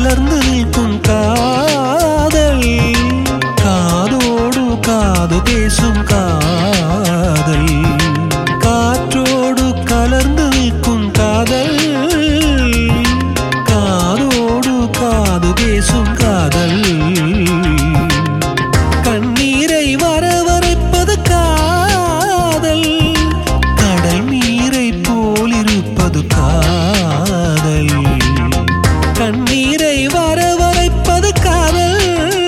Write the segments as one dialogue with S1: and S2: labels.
S1: கலர்ந்து நிற்கும் காதல் காதோடு காது பேசும் காதல் காற்றோடு கலர்ந்து நிற்கும் காதல் காதோடு காது பேசும் காதல் கண்ணீரை வரவரைப்பது காதல் கடல் நீரை போலிருப்பது காதல் கண்ணீரை வரவரைப்பது காதல்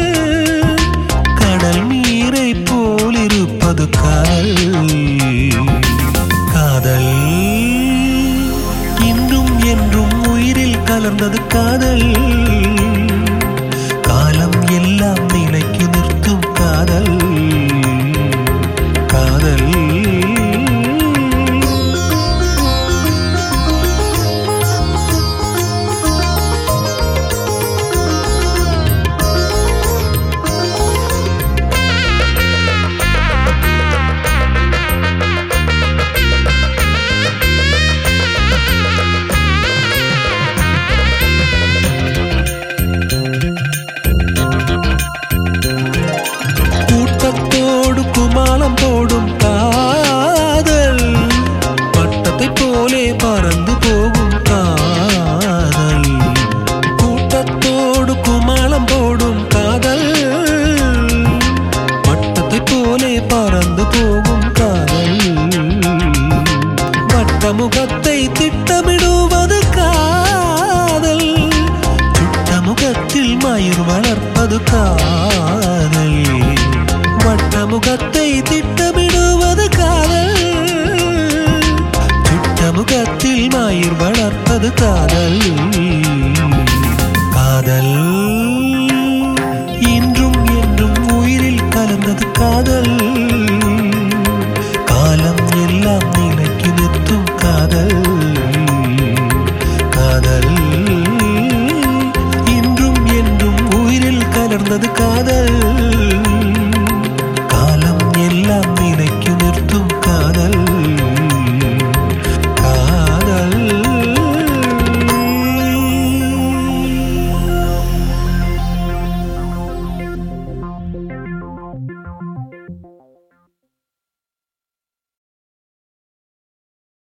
S1: கடல் நீரை போலிருப்பது காதல் காதல் இன்றும் என்றும் உயிரில் கலர்ந்தது காதல் காலம் எல்லாம் நிலைக்கு நிறுத்தும் காதல் காதல் கூட்டத்தோடு குமாலம் போடும் காதல் பட்டத்தை போலே பறந்து போகும் காதல் கூட்டத்தோடு குமாலம் போடும் காதல் பட்டத்தை போலே பறந்து போகும் காதல் வட்டமுகத்தை திட்டமிடுவது காதல் சுட்டமுகத்தில் மயிர் வளர்ப்பது காதல் வட்டமுகத்தை திட்டமிடுவது காதல் சுட்டமுகத்தில் மயிர் வளர்ப்பது காதல் காதல்